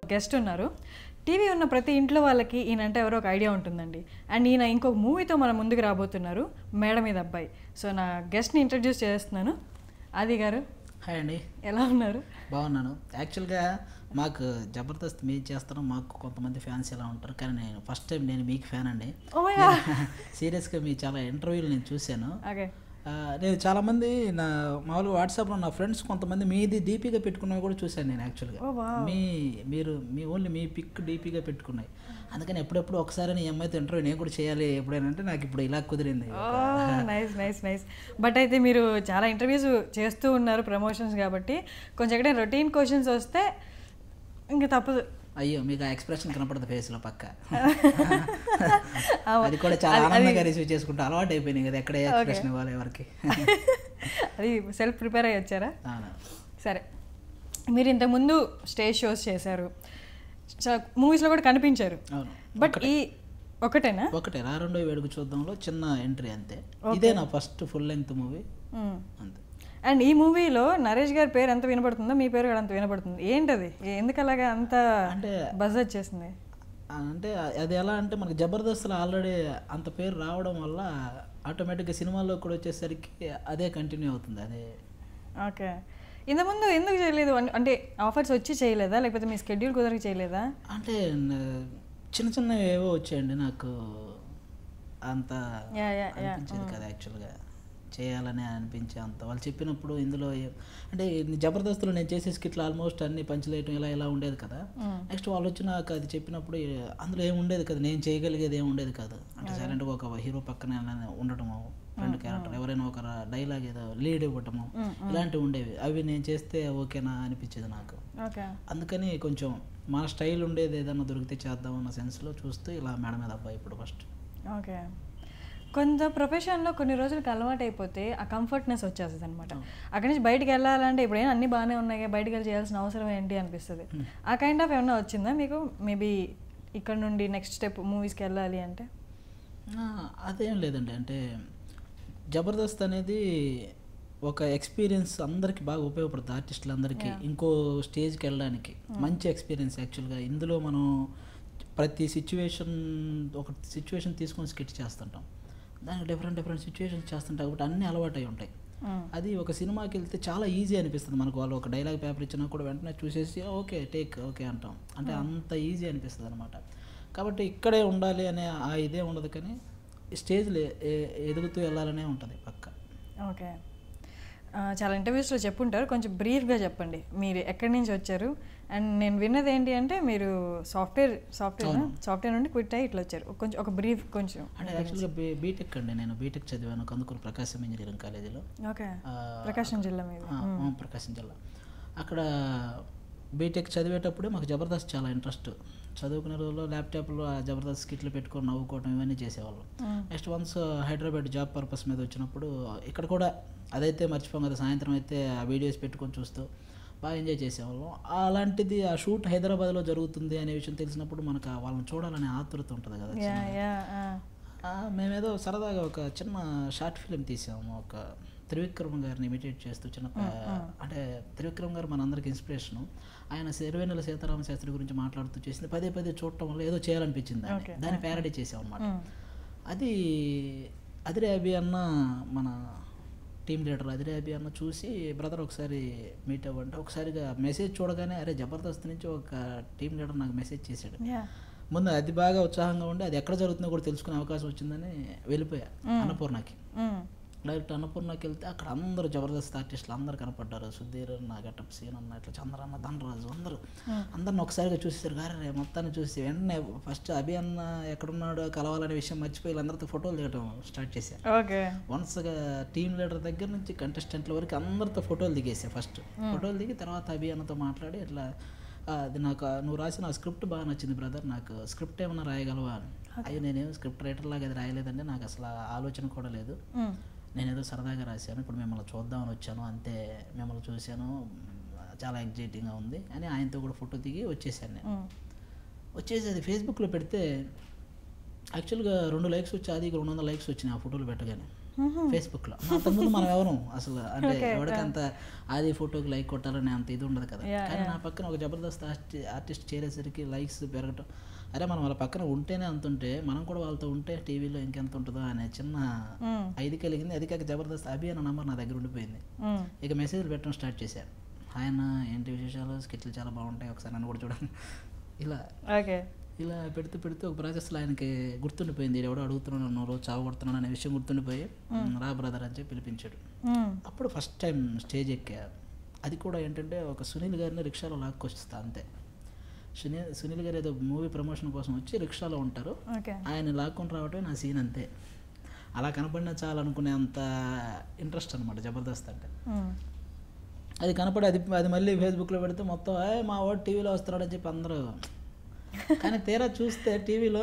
Guest ఉన్నారు TV ఉన్న ప్రతి ఇంట్లో వాళ్ళకి ఈయనంటే ఎవరో ఒక ఐడియా ఉంటుందండి అండ్ ఈయన ఇంకొక మూవీతో మన ముందుకు రాబోతున్నారు మేడ మీద అబ్బాయి సో నా గెస్ట్ని ఇంట్రడ్యూస్ చేస్తున్నాను ఆది గారు హాయ్ అండి ఎలా ఉన్నారు బాగున్నాను యాక్చువల్గా మాకు జబర్దస్త్ మీరు చేస్తారో మాకు కొంతమంది ఫ్యాన్స్ ఎలా ఉంటారు కానీ నేను ఫస్ట్ టైం నేను మీకు ఫ్యాన్ అండి Oh my God. సీరియస్గా మీ చాలా ఇంటర్వ్యూలు నేను చూశాను ఓకే ఆ, నేను చాలామంది నా మామూలుగా వాట్సాప్లో నా ఫ్రెండ్స్ కొంతమంది మీది డీపీగా పెట్టుకున్నవి కూడా చూశాను నేను యాక్చువల్గా Oh, wow. మీ మీరు మీ ఓన్లీ మీ పిక్ డీపీగా పెట్టుకున్నాయి అందుకని ఎప్పుడెప్పుడు ఒకసారి నీ అమ్మాయితో ఇంటర్వ్యూ నేను కూడా చేయాలి ఎప్పుడైనా అంటే నాకు ఇప్పుడు ఇలా కుదిరింది నైస్ నైస్ నైస్ బట్ అయితే మీరు చాలా ఇంటర్వ్యూస్ చేస్తూ ఉన్నారు ప్రమోషన్స్ కాబట్టి కొంచెం ఎక్కడ రొటీన్ క్వశ్చన్స్ వస్తే ఇంకా తప్పదు అయ్యో మీకు ఆ ఎక్స్ప్రెషన్ కనపడదు ఫేస్లో పక్క ఆ, అది కూడా చాలా అది- ఆనందంగా రిసీవ్ చేసుకుంటా అలవాటు అయిపోయినాయి కదా ఎక్కడ ఏ ఎక్స్ప్రెషన్ ఇవ్వాలి ఎవరికి అది సెల్ఫ్ ప్రిపేర్ అయ్యి వచ్చారా అవును. సరే మీరు ఇంతకుముందు స్టేజ్ షోస్ చేశారు మూవీస్లో కూడా కనిపించారు అవును బట్ ఈ ఒకటేనా ఒకటే రా రెండో వేడుక చూద్దాంలో చిన్న ఎంట్రీ అంతే ఇదే నా ఫస్ట్ ఫుల్ లెంగ్త్ మూవీ అంతే అండ్ ఈ మూవీలో నరేష్ గారి పేరు ఎంత వినపడుతుందో మీ పేరు కూడా అంత వినపడుతుంది ఏంటది ఎందుకు అలాగా అంత అంటే బజ్ వచ్చేసింది అంటే అది ఎలా అంటే మనకి జబర్దస్త్లో ఆల్రెడీ అంత పేరు రావడం వల్ల ఆటోమేటిక్గా సినిమాల్లో కూడా వచ్చేసరికి అదే కంటిన్యూ అవుతుంది అదే ఓకే ఇంతకుముందు ఎందుకు చేయలేదు అన్- అంటే ఆఫర్స్ వచ్చి చేయలేదా లేకపోతే మీ స్కెడ్యూల్ కుదరకి చేయలేదా అంటే న- చిన్న చిన్న ఏవో వచ్చాయండి నాకు అంత యా యా యా అనిపించేది కదా యాక్చువల్గా చేయాలని అనిపించే అంత వాళ్ళు చెప్పినప్పుడు ఇందులో ఏ- అంటే ఈ జబర్దస్త్లో నేను చేసే స్కిట్లు ఆల్మోస్ట్ అన్ని పంచలేయటం ఇలా ఇలా ఉండేది కదా నెక్స్ట్ వాళ్ళు వచ్చి నాకు అది చెప్పినప్పుడు ఏ- అందులో ఏం ఉండేది కదా నేను చేయగలిగేది ఏం ఉండేది కాదు అంటే సైలెంట్గా ఒక హీరో పక్కన ఏమైనా ఉండటము రెండు క్యారెక్టర్ ఎవరైనా ఒక డైలాగ్ ఏదో లీడ్ ఇవ్వటము ఇలాంటివి ఉండేవి అవి నేను చేస్తే ఓకేనా అనిపించేది నాకు ఓకే అందుకని కొంచెం మన స్టైల్ ఉండేది ఏదైనా దొరికితే చేద్దాం అన్న సెన్స్లో చూస్తూ ఇలా మేడ మీద అబ్బాయి ఇప్పుడు ఫస్ట్ ఓకే కొంత ప్రొఫెషన్లో కొన్ని రోజులకి అలవాటు అయిపోతే ఆ కంఫర్ట్నెస్ వచ్చేస్తుంది అనమాట అక్కడి నుంచి బయటికి వెళ్ళాలంటే ఇప్పుడు ఏం అన్నీ బాగానే ఉన్నాయి కదా, బయటికి వెళ్ళి చేయాల్సిన అవసరం ఏంటి అనిపిస్తుంది ఆ కైండ్ ఆఫ్ ఏమన్నా వచ్చిందా మీకు మేబీ ఇక్కడ నుండి నెక్స్ట్ స్టెప్ మూవీస్కి వెళ్ళాలి అంటే ఆ, అదేం లేదండి అంటే జబర్దస్త్ అనేది ఒక ఎక్స్పీరియన్స్ అందరికి బాగా ఉపయోగపడుతుంది ఆర్టిస్టులందరికీ ఇంకో స్టేజ్కి వెళ్ళడానికి మంచి ఎక్స్పీరియన్స్ యాక్చువల్గా ఇందులో మనం ప్రతి సిచ్యువేషన్ ఒక సిచ్యువేషన్ తీసుకొని స్కెచ్ చేస్తుంటాం దానికి డిఫరెంట్ డిఫరెంట్ సిచ్యువేషన్స్ చేస్తుంటాం కాబట్టి అన్నీ అలవాటు అయి ఉంటాయి మ్మ్. అది ఒక సినిమాకి వెళ్తే చాలా ఈజీ అనిపిస్తుంది మనకు వాళ్ళు ఒక డైలాగ్ పేపర్ ఇచ్చినా కూడా వెంటనే చూసేసి ఓకే టేక్ ఓకే అంటాం అంటే అంత ఈజీ అనిపిస్తుంది అనమాట కాబట్టి ఇక్కడే ఉండాలి అనే ఆ ఇదే ఉండదు కానీ స్టేజ్లో ఎదుగుతూ వెళ్ళాలనే ఉంటుంది పక్క ఓకే ఆ, చాలా ఇంటర్వ్యూస్లో చెప్పుంటారు కొంచెం బ్రీఫ్గా చెప్పండి మీరు ఎక్కడి నుంచి వచ్చారు అండ్ నేను విన్నది ఏంటి అంటే మీరు సాఫ్ట్వేర్ సాఫ్ట్వేర్ సాఫ్ట్వేర్ నుండి క్విట్ అయ్యి ఇట్లా వచ్చారు కొంచెం ఒక బ్రీఫ్ కొంచెం అంటే యాక్చువల్గా బీ బీటెక్ అండి నేను బీటెక్ చదివాను కందుకూరు ప్రకాశం ఇంజనీరింగ్ కాలేజీలో ఓకే ఆ, ప్రకాశం జిల్లా మీద ఆ, ఆ, ప్రకాశం జిల్లా అక్కడ బీటెక్ చదివేటప్పుడే మాకు జబర్దస్త్ చాలా ఇంట్రెస్ట్ చదువుకునే రోజుల్లో ల్యాప్టాప్లో ఆ జబర్దస్త్ స్కిట్లు పెట్టుకొని నవ్వుకోవడం ఇవన్నీ చేసేవాళ్ళం next once Hyderabad job purpose మీద వచ్చినప్పుడు ఇక్కడ కూడా అదైతే మర్చిపోం కదా సాయంత్రం అయితే ఆ వీడియోస్ పెట్టుకొని చూస్తూ బాగా ఎంజాయ్ చేసేవాళ్ళం అలాంటిది ఆ షూట్ హైదరాబాద్లో జరుగుతుంది అనే విషయం తెలిసినప్పుడు మనకు ఆ వాళ్ళని చూడాలనే ఆతృత ఉంటుంది కదా యా యా ఆ, మేమేదో సరదాగా ఒక చిన్న షార్ట్ ఫిలిం తీసాము ఒక త్రివిక్రమ్ గారిని ఇమిటేట్ చేస్తూ చిన్న ప- అంటే త్రివిక్రమ్ గారు మనందరికి ఇన్స్పిరేషను ఆయన సిరివెన్నెల సీతారామ శాస్త్రి గురించి మాట్లాడుతూ చేసింది పదే పదే చూడటం వల్ల ఏదో చేయాలనిపించింది దాన్ని. దాన్ని ప్యారడీ చేసాం అనమాట అది అదిరే అభి అన్న మన టీం లీడర్ అదిరే అభి అన్న చూసి బ్రదర్ ఒకసారి మీట్ అవ్వంటే ఒకసారిగా మెసేజ్ చూడగానే అరే జబర్దస్త్ నుంచి ఒక టీం లీడర్ నాకు మెసేజ్ చేశాడు యా ముందు అది బాగా ఉత్సాహంగా ఉండి అది ఎక్కడ జరుగుతుందో కూడా తెలుసుకునే అవకాశం వచ్చిందని వెళ్ళిపోయా అన్నపూర్ణకి డైరెక్ట్ అన్నపూర్ణకి వెళ్తే అక్కడ అందరూ జబర్దస్త్ ఆర్టిస్టులు అందరూ కనపడ్డారు సుధీర్ నా గట్టప్ సీన్ అన్న ఇట్లా చంద్రన్న ధనరాజు అందరూ అందరిని ఒకసారిగా చూసేసారు గారే మొత్తాన్ని చూసి వెంటనే ఫస్ట్ అభి అన్న ఎక్కడున్నాడో కలవాలనే విషయం మర్చిపోయి వీళ్ళందరితో ఫోటోలు దిగటం స్టార్ట్ చేశారు ఓకే వన్స్గా టీం లీడర్ దగ్గర నుంచి కంటెస్టెంట్ల వరకు అందరితో ఫోటోలు దిగేసా ఫస్ట్ ఫోటోలు దిగి తర్వాత అభి అన్నతో మాట్లాడి ఇట్లా "ఆ, అది నాకు ఆ నువ్వు రాసిన స్క్రిప్ట్ బాగా నచ్చింది బ్రదర్ నాకు స్క్రిప్ట్ ఏమన్నా రాయగలవా అని అయ్యో నేనేం స్క్రిప్ట్ రైటర్ లాగా అది రాయలేదండి నాకు అసలు ఆ ఆలోచన కూడా లేదు నేనేదో సరదాగా రాశాను ఇప్పుడు మిమ్మల్ని చూద్దామని వచ్చాను అంతే మిమ్మల్ని చూశాను చాలా ఎగ్జైటింగ్గా ఉంది అని ఆయనతో కూడా ఫోటో దిగి వచ్చేసాను నేను వచ్చేసి అది ఫేస్బుక్లో పెడితే యాక్చువల్గా రెండు లైక్స్ వచ్చి అది రెండు వందల లైక్స్ వచ్చినాయి ఆ ఫోటోలు పెట్టగానే ఫేస్బుక్లో అంతకుముందు మనం ఎవరు అసలు అంటే ఎవరికి అంత అది ఫోటోకి లైక్ కొట్టాలని అంత ఇది ఉండదు కదా Yeah, కానీ నా పక్కన ఒక జబర్దస్త్ ఆర్టి ఆర్టిస్ట్ చేరేసరికి లైక్స్ పెరగటం అరే మనం వాళ్ళ పక్కన ఉంటేనే అంత ఉంటే మనం కూడా వాళ్ళతో ఉంటే టీవీలో ఇంకెంత ఉంటుందో అనే చిన్న మ్మ్. ఐదు కలిగింది అది కాక జబర్దస్త్ అభి అన్న నంబర్ నా దగ్గర ఉండిపోయింది మ్మ్. ఇక మెసేజ్లు పెట్టడం స్టార్ట్ చేశాను ఆయన ఏంటి విశేషాలు స్కెచ్లు చాలా బాగుంటాయి ఒకసారి నన్ను కూడా చూడండి ఇలా ఓకే ఇలా పెడుతూ పెడుతూ ఒక ప్రాసెస్లో ఆయనకి గుర్తుండిపోయింది ఎవడో అడుగుతున్నాడు నన్ను రోజు చావు కొడుతున్నాడు అనే విషయం గుర్తుండిపోయి రా బ్రదర్ అని చెప్పి పిలిపించాడు మ్మ్. అప్పుడు ఫస్ట్ టైం స్టేజ్ ఎక్కా అది కూడా ఏంటంటే ఒక సునీల్ గారిని రిక్షాలో లాక్కొస్తా అంతే సునీల్ సునీల్ గారు ఏదో మూవీ ప్రమోషన్ కోసం వచ్చి రిక్షాలో ఉంటారు ఓకే ఆయన లాక్కొని రావటమే నా సీన్ అంతే అలా కనపడినా చాలు అనుకునే అంత ఇంట్రెస్ట్ అనమాట జబర్దస్త్ అంటే మ్మ్. అది కనపడి అది అది మళ్ళీ ఫేస్బుక్లో పెడితే మొత్తం "ఏయ్, మా వాడు టీవీలో వస్తున్నాడని చెప్పి అందరూ కానీ తీరా చూస్తే టీవీలో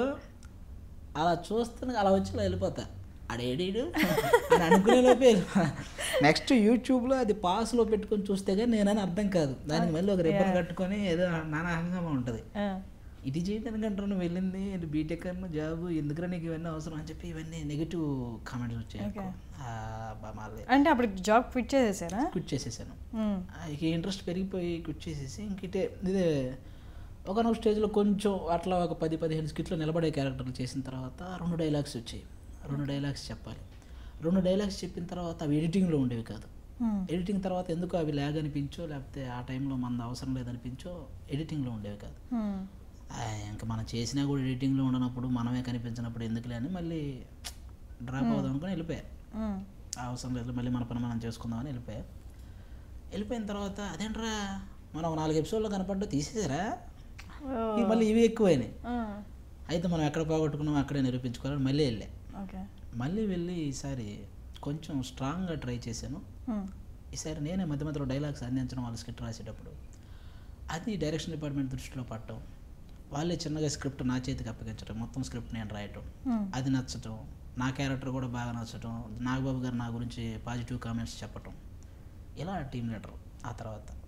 అలా చూస్తే అలా వచ్చి ఇలా వెళ్ళిపోతా అడేడీడు అని అనుకునే లోపే నెక్స్ట్ యూట్యూబ్లో అది పాస్లో పెట్టుకొని చూస్తే కానీ నేనని అర్థం కాదు దానికి మళ్ళీ ఒక రిబ్బన్ కట్టుకొని ఏదో నానా హంగామా ఉంటుంది ఆ. ఇది చేయడానికి అంటారు నువ్వు వెళ్ళింది ఇది బీటెక్ అన్న జాబ్ ఎందుకురా నీకు ఇవన్నీ అవసరం అని చెప్పి ఇవన్నీ నెగిటివ్ కామెంట్స్ వచ్చాయి ఎక్కువ. ఆ, బా మళ్ళీ అంటే అప్పుడు జాబ్ క్విట్ చేసేసారా క్విట్ చేసేసాను మ్మ్. ఆ, ఇక ఇంట్రెస్ట్ పెరిగిపోయి క్విట్ చేసేసి ఇంక ఇటే ఇదే ఒకనొక స్టేజ్లో కొంచెం అట్లా ఒక పది పదిహేను స్కిట్లో నిలబడే క్యారెక్టర్లు చేసిన తర్వాత రెండు డైలాగ్స్ వచ్చాయి రెండు డైలాగ్స్ చెప్పాలి రెండు డైలాగ్స్ చెప్పిన తర్వాత అవి ఎడిటింగ్లో ఉండేవి కాదు మ్మ్. ఎడిటింగ్ తర్వాత ఎందుకు అవి ల్యాగ్ అనిపించో లేకపోతే ఆ టైంలో మన అవసరం లేదనిపించో ఎడిటింగ్లో ఉండేవి కాదు మ్మ్. ఆ, ఇంకా మనం చేసినా కూడా ఎడిటింగ్లో ఉండనప్పుడు మనమే కనిపించినప్పుడు ఎందుకులే అని మళ్ళీ డ్రాప్ అవుదాం అనుకుని వెళ్ళిపోయా మ్మ్. ఆ అవసరం లేదు మళ్ళీ మన పని మనం చేసుకుందామని వెళ్ళిపోయా వెళ్ళిపోయిన తర్వాత అదేంట్రా మనం ఒక నాలుగు ఎపిసోడ్లో కనపడ్డా తీసేసారా ఓ. ఇవి మళ్ళీ ఇవి ఎక్కువైనాయి ఆ. అయితే మనం ఎక్కడ పోగొట్టుకున్నాం అక్కడే నిరూపించుకోవాలని మళ్ళీ వెళ్ళా ఓకే మళ్ళీ వెళ్ళి ఈసారి కొంచెం స్ట్రాంగ్గా ట్రై చేశాను మ్మ్. ఈసారి నేనే మధ్య మధ్యలో డైలాగ్స్ అందించడం వాళ్ళ స్క్రిప్ట్ రాసేటప్పుడు అది డైరెక్షన్ డిపార్ట్మెంట్ దృష్టిలో పట్టడం వాళ్ళే చిన్నగా స్క్రిప్ట్ నా చేతికి అప్పగించడం మొత్తం స్క్రిప్ట్ నేను రాయటం మ్మ్. అది నచ్చటం నా క్యారెక్టర్ కూడా బాగా నచ్చటం నాగబాబు గారు నా గురించి పాజిటివ్ కామెంట్స్ చెప్పటం ఇలా టీం లీడర్ ఆ తర్వాత